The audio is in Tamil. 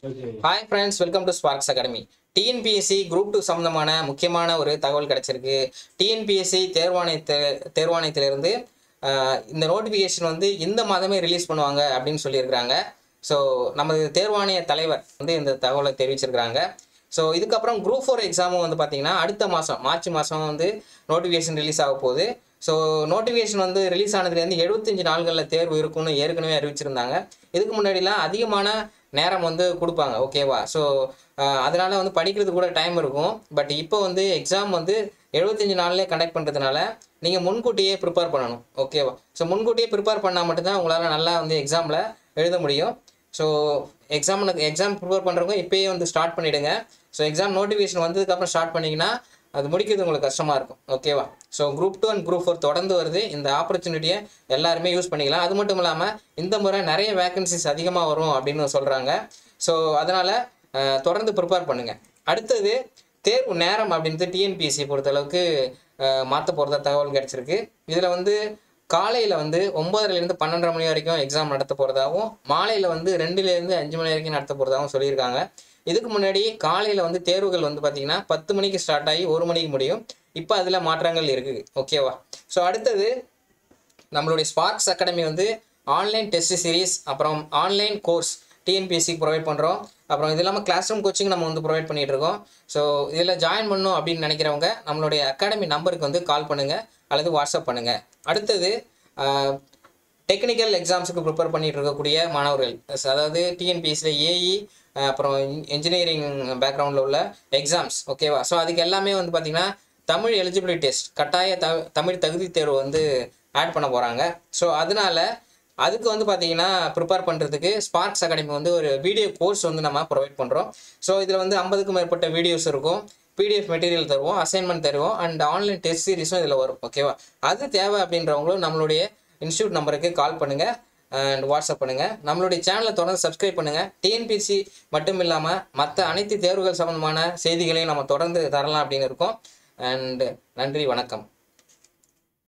hi friends welcome to Sparks Academy TNPSC group two சம்மந்தமான முக்கியமான ஒரு தகவல் கிடைச்சிருக்கு டிஎன்பிஎஸ்சி தேர்வாணையத்தை தேர்வாணையத்திலிருந்து ஆஹ், இந்த நோட்டிஃபிகேஷன் வந்து இந்த மாதமே ரிலீஸ் பண்ணுவாங்க அப்படின்னு சொல்லியிருக்கிறாங்க ஸோ நமது தேர்வாணைய தலைவர் வந்து இந்த தகவலை தெரிவிச்சிருக்கிறாங்க ஸோ இதுக்கப்புறம் குரூப் ஃபோர் எக்ஸாமும் வந்து பார்த்தீங்கன்னா அடுத்த மாதம் மார்ச் மாதம் வந்து நோட்டிஃபிகேஷன் ரிலீஸ் ஆக போகுது ஸோ நோட்டிஃபிகேஷன் வந்து ரிலீஸ் ஆனதுலேருந்து எழுபத்தஞ்சு நாள்களில் தேர்வு இருக்கும்னு ஏற்கனவே அறிவிச்சிருந்தாங்க இதுக்கு முன்னாடிலாம் அதிகமான நேரம் வந்து கொடுப்பாங்க ஓகேவா ஸோ அதனால் வந்து படிக்கிறது கூட டைம் இருக்கும் பட் இப்போ வந்து எக்ஸாம் வந்து எழுபத்தஞ்சு நாள்லேயே கண்டக்ட் பண்ணுறதுனால நீங்கள் முன்கூட்டியே ப்ரிப்பேர் பண்ணணும் ஓகேவா ஸோ முன்கூட்டியே ப்ரிப்பேர் பண்ணால் மட்டும்தான் உங்களால் நல்லா வந்து எக்ஸாமில் எழுத முடியும் ஸோ எக்ஸாம் எக்ஸாம் ப்ரிப்பேர் பண்ணுறவங்க இப்போயே வந்து ஸ்டார்ட் பண்ணிவிடுங்க ஸோ எக்ஸாம் நோட்டிஃபிகேஷன் வந்ததுக்கப்புறம் ஸ்டார்ட் பண்ணிங்கன்னா அது முடிக்கிறது உங்களுக்கு கஷ்டமாக இருக்கும் ஓகேவா so group two and group four தொடர்ந்து வருது இந்த ஆப்பர்ச்சுனிட்டியை எல்லாருமே யூஸ் பண்ணிக்கலாம் அது மட்டும் இல்லாமல் இந்த முறை நிறைய வேகன்சிஸ் அதிகமாக வரும் அப்படின்னு சொல்கிறாங்க ஸோ அதனால் தொடர்ந்து ப்ரிப்பேர் பண்ணுங்கள் அடுத்தது தேர்வு நேரம் அப்படின்றது டிஎன்பிஎஸ்சி பொறுத்தளவுக்கு மாற்ற போகிறதா தகவல் கிடச்சிருக்கு இதில் வந்து காலையில் வந்து ஒம்பதுலேருந்து பன்னெண்டரை மணி வரைக்கும் எக்ஸாம் நடத்த போகிறதாகவும் மாலையில் வந்து ரெண்டுலேருந்து அஞ்சு மணி வரைக்கும் நடத்த போகிறதாகவும் சொல்லியிருக்காங்க இதுக்கு முன்னாடி காலையில் வந்து தேர்வுகள் வந்து பார்த்திங்கன்னா பத்து மணிக்கு ஸ்டார்ட் ஆகி ஒரு மணிக்கு முடியும் இப்போ அதில் மாற்றங்கள் இருக்குது ஓகேவா ஸோ அடுத்தது நம்மளுடைய ஸ்பார்க்ஸ் அகாடமி வந்து ஆன்லைன் டெஸ்ட் சீரிஸ் அப்புறம் ஆன்லைன் கோர்ஸ் டிஎன்பிஎஸ்சி ப்ரொவைட் பண்ணுறோம் அப்புறம் இது இல்லாமல் கிளாஸ் ரூம் கோச்சிங் நம்ம வந்து ப்ரொவைட் பண்ணிட்டு இருக்கோம் ஸோ இதில் ஜாயின் பண்ணணும் அப்படின்னு நினைக்கிறவங்க நம்மளுடைய அகாடமி நம்பருக்கு வந்து கால் பண்ணுங்கள் அல்லது வாட்ஸ்அப் பண்ணுங்கள் அடுத்தது டெக்னிக்கல் எக்ஸாம்ஸுக்கு ப்ரிப்பேர் பண்ணிட்டு இருக்கக்கூடிய மாணவர்கள் அதாவது டிஎன்பிஎஸ்சியில் ஏஇ அப்புறம் இன்ஜினியரிங் பேக்ரவுண்டில் உள்ள எக்ஸாம்ஸ் ஓகேவா ஸோ அதுக்கு எல்லாமே வந்து பார்த்திங்கன்னா தமிழ் எலிஜிபிலிட்டி டெஸ்ட் கட்டாய த தமிழ் தகுதி தேர்வு வந்து ஆட் பண்ண போகிறாங்க ஸோ அதனால அதுக்கு வந்து பார்த்தீங்கன்னா ப்ரிப்பேர் பண்ணுறதுக்கு ஸ்பார்க்ஸ் அகாடமி வந்து ஒரு வீடியோ கோர்ஸ் வந்து நம்ம ப்ரொவைட் பண்ணுறோம் ஸோ இதில் வந்து ஐம்பதுக்கும் மேற்பட்ட வீடியோஸ் இருக்கும் பிடிஎஃப் மெட்டீரியல் தருவோம் அசைன்மெண்ட் தருவோம் அண்ட் ஆன்லைன் டெஸ்ட் சீரிஸும் இதில் வரும் ஓகேவா அது தேவை அப்படின்றவங்களும் நம்மளுடைய இன்ஸ்டியூட் நம்பருக்கு கால் பண்ணுங்கள் அண்ட் வாட்ஸ்அப் பண்ணுங்கள் நம்மளுடைய சேனலை தொடர்ந்து சப்ஸ்கிரைப் பண்ணுங்கள் டிஎன்பிசி மட்டும் இல்லாமல் மற்ற அனைத்து தேர்வுகள் சம்மந்தமான செய்திகளையும் நம்ம தொடர்ந்து தரலாம் அப்படின்னு இருக்கோம் அண்ட் நன்றி வணக்கம்